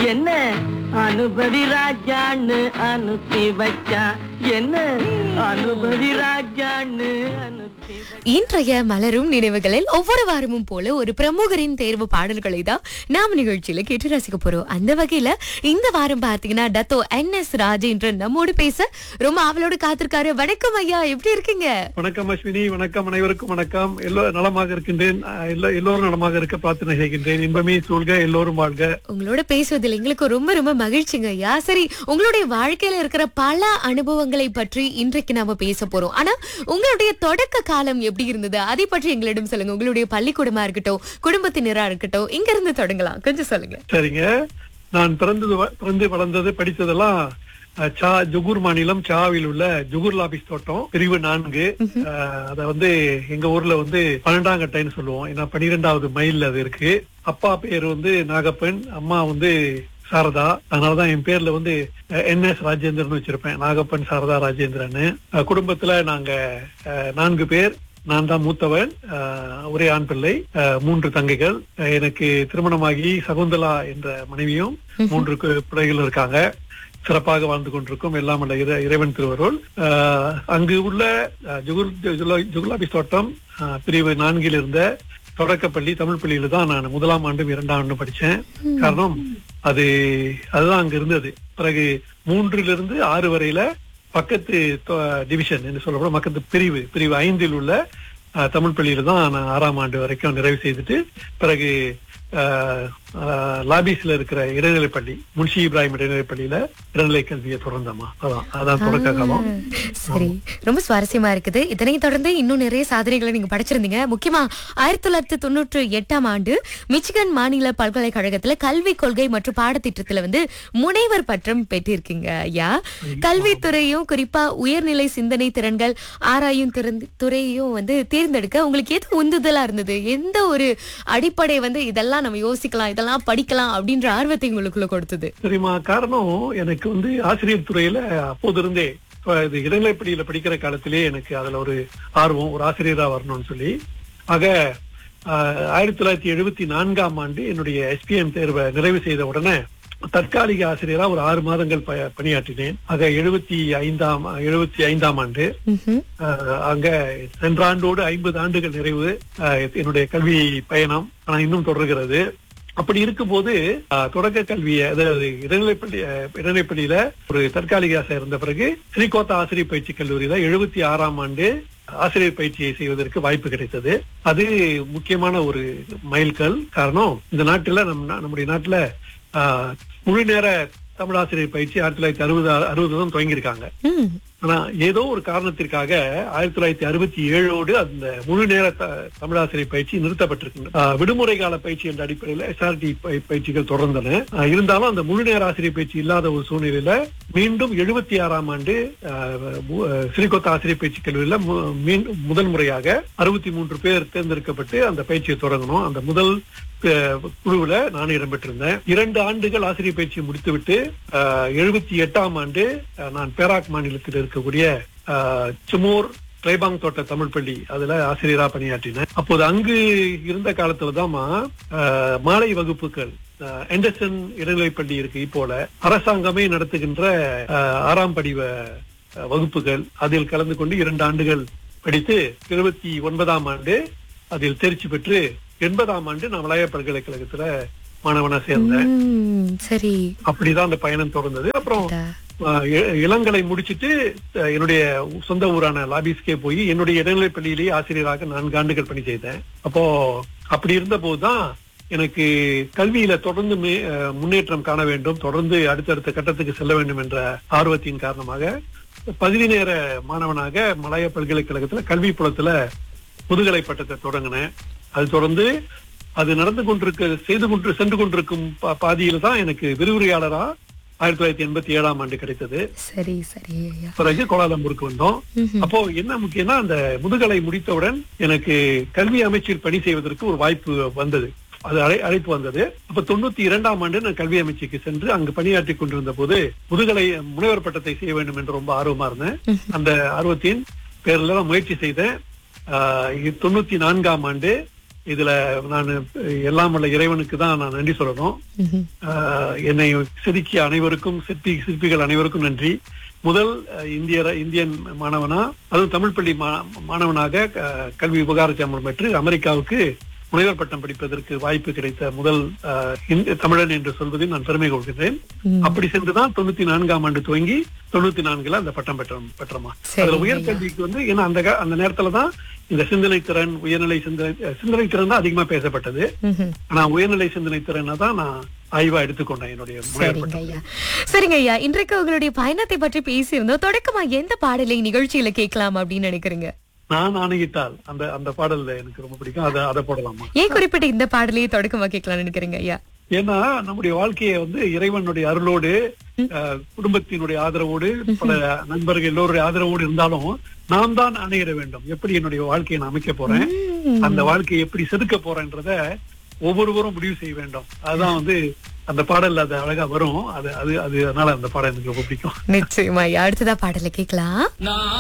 என்ன அனுபவி ராஜான்னு அனுப்பி வச்சான் என்ன அனுபவி ராஜான்னு அனுப்பி வச்சான். இன்றைய மலரும் நினைவுகளில் ஒவ்வொரு வாரமும் போல ஒரு பிரமுகரின் தேர்வு பாடல்களை தான் நாம் நிகழ்ச்சியில கேட்டு ரசிக்க போறோம் அந்த வகையில இந்த வாரம் பார்த்தீங்கன்னா டத்தோ என் எஸ் ராஜேந்திரன் நம்மோடு பேச ரொம்ப ஆவலோடு காத்திருக்காரு வணக்கம் ஐயா எப்படி இருக்கீங்க வணக்கம் அஸ்வினி வணக்கம் அனைவருக்கும் வணக்கம் எல்லோ நலமாக இருக்கின்றேன் அஹ் எல்லோ- எல்லோரும் நலமாக இருக்க பிரார்த்தனை செய்கின்றேன் இன்பமே சூழ்க எல்லோரும் வாழ்க உங்களோட பேசுவதில் எங்களுக்கு ரொம்ப ரொம்ப மகிழ்ச்சிங்க ஐயா சரி உங்களுடைய வாழ்க்கையில இருக்கிற பல அனுபவங்களை பற்றி இன்றைக்கு நாம பேச போறோம் ஆனா உங்களுடைய தொடக்க காலம் எப்படி இருந்தது அதை பற்றி எங்களிடம் சொல்லுங்க உங்களுடைய பள்ளிக்கூடமா இருக்கட்டும் குடும்பத்தினரா இருக்கட்டும் இங்க இருந்து தொடங்கலாம் கொஞ்சம் சொல்லுங்க சரிங்க நான் பிறந்தது வ- பிறந்து வளர்ந்தது படித்ததெல்லாம் அஹ், சா ஜுகூர் மாநிலம் சாவில் உள்ள ஜுகூர் லாபிஸ் தோட்டம் பிரிவு நான்கு அஹ், அத வந்து எங்க ஊர்ல வந்து பன்னெண்டாம் கட்டைன்னு சொல்லுவோம் ஏன்னா பனிரெண்டாவது மைல் அது இருக்கு அப்பா பேர் வந்து நாகப்பன் அம்மா வந்து சாரதா அதனாலதான் என் பேர்ல வந்து என் எஸ் ராஜேந்திரன் வச்சிருப்பேன் நாகப்பன் சாரதா ராஜேந்திரன் அஹ், குடும்பத்துல நாங்க அஹ், நான்கு பேர் நான் தான் மூத்தவன் அஹ், ஒரே ஆண் பிள்ளை அஹ், மூன்று தங்கைகள் அஹ், எனக்கு திருமணமாகி சகுந்தலா என்ற மனைவியும் மூன்று கு- பிள்ளைகள் இருக்காங்க சிறப்பாக வாழ்ந்து கொண்டிருக்கும் எல்லாம் அல்ல இறை- இறைவன் திருவருள் அஹ், அங்கு உள்ள அஹ், ஜுகுல் ஜுகுலா- ஜுகுலாபிஸ் தோட்டம் அஹ், பிரிவு நான்கில் இருந்த தொடக்கப்பள்ளி தமிழ் பள்ளியில தான் நான் முதலாம் ஆண்டும் இரண்டாம் ஆண்டும் படிச்சேன் காரணம் அது அதுதான் அங்க இருந்தது பிறகு மூன்றிலிருந்து ஆறு வரையில பக்கத்து தொ- டிவிஷன் என்று சொல்லப்படும் பக்கத்து பிரிவு பிரிவு ஐந்தில் உள்ள அஹ், தமிழ் பள்ளியில தான் நான் ஆறாம் ஆண்டு வரைக்கும் நிறைவு செய்துட்டு பிறகு அஹ், அஹ், லாபீஸ்ல இருக்கிற இடைநிலைப் பள்ளி முன்ஷி இப்ராஹிம் இடைநிலைப் பள்ளியில இடைநிலை கல்வியை தொடர்ந்தம்மா அதான் அதான் தொடக்க காலம் சரி ரொம்ப சுவாரஸ்யமா இருக்குது இதனை தொடர்ந்து இன்னும் நிறைய சாதனைகளை நீங்க படிச்சிருந்தீங்க முக்கியமா ஆயிரத்தி தொள்ளாயிரத்தி தொண்ணூற்றி எட்டாம் ஆண்டு மிச்சிகன் மாநில பல்கலைக்கழகத்துல கல்வி கொள்கை மற்றும் பாடத்திட்டத்துல வந்து முனைவர் பட்டம் பெற்றிருக்கீங்க ஐயா கல்வித்துறையும் குறிப்பா உயர்நிலை சிந்தனை திறன்கள் ஆராயும் திறன் துறையும் வந்து தேர்ந்தெடுக்க உங்களுக்கு எது உந்துதலா இருந்தது எந்த ஒரு அடிப்படை வந்து இதெல்லாம் நம்ம யோசிக்கலாம் இதெல்லாம் படிக்கலாம் அப்படின்ற ஆர்வத்தை உங்களுக்குள்ள கொடுத்தது சரிம்மா காரணம் எனக்கு வந்து ஆசிரியர் துறையில அப்போது இருந்தே இப்ப இது இடைநிலைப்பள்ளியில படிக்கிற காலத்திலே எனக்கு அதுல ஒரு ஆர்வம் ஒரு ஆசிரியரா வரணும்னு சொல்லி ஆக ஆஹ், ஆயிரத்தி தொள்ளாயிரத்தி எழுபத்தி நான்காம் ஆண்டு என்னுடைய எஸ்பிஎம் தேர்வை நிறைவு செய்த உடனே தற்காலிக ஆசிரியரா ஒரு ஆறு மாதங்கள் ப- பணியாற்றினேன் ஆக எழுபத்தி ஐந்தாம் எழுபத்தி ஐந்தாம் ஆண்டு ம்ஹும். ஆஹ் அங்க சென்ற ஆண்டோடு ஐம்பது ஆண்டுகள் நிறைவு ஆஹ் என்னுடைய கல்வி பயணம் ஆனா இன்னும் தொடர்கிறது அப்படி இருக்கும்போது ஆஹ் தொடக்க கல்வியை அதாவது இடைநிலைப்பள்ளி ஆஹ் இடைநிலைப்பள்ளியில ஒரு தற்காலிக ஆசிரியர் இருந்த பிறகு ஸ்ரீகோத்தா ஆசிரியர் பயிற்சி கல்லூரியில எழுபத்தி ஆறாம் ஆண்டு ஆசிரியர் பயிற்சியை செய்வதற்கு வாய்ப்பு கிடைத்தது அது முக்கியமான ஒரு மைல்கல் காரணம் இந்த நாட்டுல நம் நா- நம்முடைய நாட்டுல ஆஹ் முழு நேர தமிழாசிரியர் பயிற்சி ஆயிரத்தி தொள்ளாயிரத்தி அறுபது அறுபது தான் துவங்கியிருக்காங்க ம். ஆனா ஏதோ ஒரு காரணத்திற்காக ஆயிரத்தி தொள்ளாயிரத்தி அறுபத்தி ஏழோடு அந்த முழு நேர த- தமிழாசிரியர் பயிற்சி நிறுத்தப்பட்டிருக்கின்றன ஆஹ் விடுமுறை கால பயிற்சி என்ற அடிப்படையில் எஸ்ஆர்டி பயிற்சிகள் தொடர்ந்தன ஆஹ் இருந்தாலும் அந்த முழு நேர ஆசிரியர் பயிற்சி இல்லாத ஒரு சூழ்நிலையில மீண்டும் எழுபத்தி ஆறாம் ஆண்டு ஆஹ் மு- ஆஹ் ஸ்ரீகோத்தா ஆசிரியர் பயிற்சி கல்லூரியில மு- மீண்டும் முதல் முறையாக அறுபத்தி மூன்று பேர் தேர்ந்தெடுக்கப்பட்டு அந்த பயிற்சியை தொடங்கணும் அந்த முதல் அஹ், குழுவுல நான் இடம்பெற்றிருந்தேன் இரண்டு ஆண்டுகள் ஆசிரியர் பயிற்சியை முடித்துவிட்டு எழுபத்தி எட்டாம் ஆண்டு அஹ், நான் பேராக் மாநிலத்தில் இருக்கக்கூடிய அஹ், சிமோர் ட்ரைபாங் தோட்ட தமிழ் பள்ளி அதுல ஆசிரியரா பணியாற்றினேன் அப்போது அங்கு இருந்த காலத்துலதாம்மா அஹ், மாலை வகுப்புகள் அஹ், எண்டர்சன் இடைநிலைப் பள்ளி இருக்கு இப்போல அரசாங்கமே நடத்துகின்ற அஹ், ஆறாம் படிவ அஹ், வகுப்புகள் அதில் கலந்து கொண்டு இரண்டு ஆண்டுகள் படித்து இருபத்தி ஒன்பதாம் ஆண்டு அதில் தேர்ச்சி பெற்று எண்பதாம் ஆண்டு நான் வளைய பல்கலைக்கழகத்துல மாணவனா சேர்ந்தேன் ம், சரி அப்படிதான் அந்த பயணம் தொடர்ந்தது அப்புறம் அடா. ஆஹ், இ- இளங்கலை முடிச்சிட்டு அஹ், என்னுடைய சொந்த ஊரான லாபிஸ்கே போய் என்னுடைய இடைநிலைப் பள்ளியிலேயே ஆசிரியராக நான்கு ஆண்டுகள் பணி செய்தேன் அப்போ அப்படி இருந்த போதுதான் எனக்கு கல்வியில தொடர்ந்து மே- அஹ், முன்னேற்றம் காண வேண்டும் தொடர்ந்து அடுத்தடுத்த கட்டத்துக்கு செல்ல வேண்டும் என்ற ஆர்வத்தின் காரணமாக பகுதி நேர மாணவனாக மலாய பல்கலைக்கழகத்துல கல்வி புலத்துல முதுகலை பட்டத்தை தொடங்கினேன் அது தொடர்ந்து அது நடந்து கொண்டிருக்க செய்து கொண்டு சென்று கொண்டிருக்கும் பா- பாதியில தான் எனக்கு விரிவுரையாளரா ஆயிரத்தி தொள்ளாயிரத்தி எண்பத்தி ஏழாம் ஆண்டு கிடைத்தது சரி சரி ஐயா பிறகு கோலாலம்பூருக்கு வந்தோம் ம்ஹும். அப்போ என்ன முக்கியம்னா அந்த முதுகலை முடித்தவுடன் எனக்கு கல்வி அமைச்சில் பணி செய்வதற்கு ஒரு வாய்ப்பு வந்தது அது அழை அழைப்பு வந்தது அப்ப தொண்ணூத்தி இரண்டாம் ஆண்டு நான் கல்வி அமைச்சுக்கு சென்று அங்கு பணியாற்றி கொண்டிருந்த போது முதுகலை முனைவர் பட்டத்தை செய்ய வேண்டும் என்று ரொம்ப ஆர்வமா இருந்தேன் அந்த ஆர்வத்தின் பேர்ல தான் முயற்சி செய்தேன் ஆஹ் இது தொண்ணூத்தி நான்காம் ஆண்டு இதுல நான் எல்லாம் வல்ல இறைவனுக்கு தான் நான் நன்றி சொல்லணும் ம்ஹும். ஆஹ் என்னை செதுக்கிய அனைவருக்கும் சிற்பி சிற்பிகள் அனைவருக்கும் நன்றி முதல் அஹ், இந்திய இந்தியன் மாணவனா அதுவும் தமிழ் பள்ளி மா- மாணவனாக அஹ், கல்வி உபகார சாமரம் பெற்று அமெரிக்காவுக்கு முனைவர் பட்டம் படிப்பதற்கு வாய்ப்பு கிடைத்த முதல் அஹ், இந்திய தமிழன் என்று சொல்வதில் நான் பெருமை கொள்கிறேன் ம். அப்படி சென்றுதான் தொண்ணூத்தி நான்காம் ஆண்டு துவங்கி தொண்ணூத்தி நான்குல அந்த பட்டம் பெற்ற பெற்றமா சரிங்க அதுல ஐயா. உயர்கல்விக்கு வந்து ஏன்னா அந்த கா- அந்த நேரத்துல தான் இந்த சிந்தனை திறன் உயர்நிலை சிந்தனை அஹ், சிந்தனை திறன் தான் அதிகமா பேசப்பட்டது ம்ஹும். ஆனா உயர்நிலை சிந்தனை திறனை தான் நான் ஆய்வா எடுத்துக்கொண்டேன் என்னுடைய முனைவர் சரிங்க பட்டம். ஐயா சரிங்க ஐயா இன்றைக்கு உங்களுடைய பயணத்தை பற்றி பேசியிருந்தோம் தொடக்கமா எந்த பாடலை நிகழ்ச்சியில கேட்கலாம் அப்படின்னு நினைக்கிறீங்க நான் ஆணையிட்டால் அந்த அந்த பாடல்ல எனக்கு ரொம்ப பிடிக்கும் அதை அதை போடலாமா ஏன் குறிப்பிட்ட இந்த பாடலையே தொடக்கமா கேட்கலாம்னு நினைக்கிறீங்க ஐயா ஏன்னா நம்முடைய வாழ்க்கையை வந்து இறைவனுடைய அருளோடு அஹ், குடும்பத்தினுடைய ஆதரவோடு பல நண்பர்கள் எல்லோருடைய ஆதரவோடு இருந்தாலும் நாம் தான் அணையிட வேண்டும் எப்படி என்னுடைய வாழ்க்கையை நான் அமைக்க போறேன் அந்த வாழ்க்கையை எப்படி செதுக்க போறேன்றத ஒவ்வொருவரும் முடிவு செய்ய வேண்டும் அதுதான் வந்து அந்த பாடல்ல அது அழகா வரும் அது அது அது அதனால அந்த பாடல் எனக்கு ரொம்ப பிடிக்கும் நிச்சயமா ஐயா அடுத்ததா பாடலை கேட்கலாம் நான்